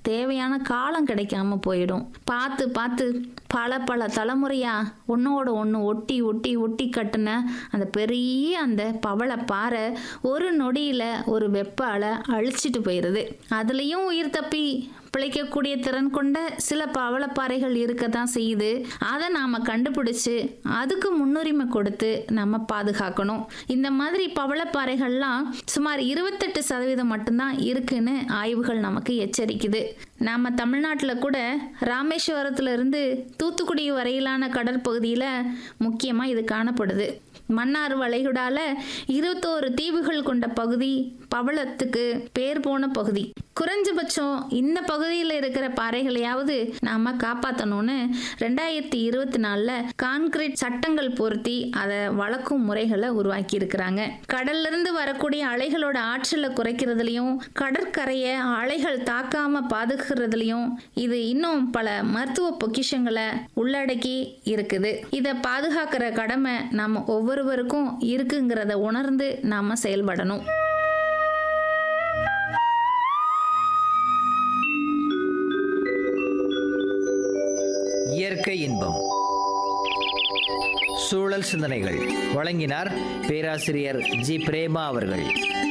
தேவையான காலம் கிடைக்காம போயிடும் பார்த்து பார்த்து பல பல தலைமுறையா ஒன்னோட ஒன்று ஒட்டி ஒட்டி ஒட்டி கட்டின அந்த பெரிய அந்த பவள பாறை ஒரு நொடியில ஒரு வெப்பால அழிச்சிட்டு போயிடுது அதுலேயும் உயிர் தப்பி பிழைக்கக்கூடிய திறன் கொண்ட சில பவளப்பாறைகள் இருக்க தான் செய்யுது அதை நாம் கண்டுபிடிச்சு அதுக்கு முன்னுரிமை கொடுத்து நம்ம பாதுகாக்கணும் இந்த மாதிரி பவளப்பாறைகள்லாம் சுமார் இருபத்தெட்டு சதவீதம் மட்டும்தான் இருக்குன்னு ஆய்வுகள் நமக்கு எச்சரிக்குது நாம் தமிழ்நாட்டில் கூட ராமேஸ்வரத்துல இருந்து தூத்துக்குடி வரையிலான கடற்பகுதியில் முக்கியமாக இது காணப்படுது மன்னார் வளைகுடால இருபத்தோரு தீவுகள் கொண்ட பகுதி பவளத்துக்கு பேர் போன பகுதி குறைஞ்சபட்சம் இந்த பகுதியில் இருக்கிற பாறைகளையாவது நாம காப்பாற்றணும்னு ரெண்டாயிரத்தி இருபத்தி நாலில் கான்கிரீட் சட்டங்கள் பொருத்தி அதை வளர்க்கும் முறைகளை உருவாக்கி இருக்கிறாங்க கடல்ல இருந்து வரக்கூடிய அலைகளோட ஆற்றலை குறைக்கிறதுலையும் கடற்கரையை அலைகள் தாக்காம பாதுகாக்கிறதுலையும் இது இன்னும் பல மருத்துவ பொக்கிஷங்களை உள்ளடக்கி இருக்குது இதை பாதுகாக்கிற கடமை நம்ம ஒவ்வொருவருக்கும் இருக்குங்கிறத உணர்ந்து நாம செயல்படணும் இயற்கை இன்பம் சூழல் சிந்தனைகள் வழங்கினார் பேராசிரியர் ஜி பிரேமா அவர்கள்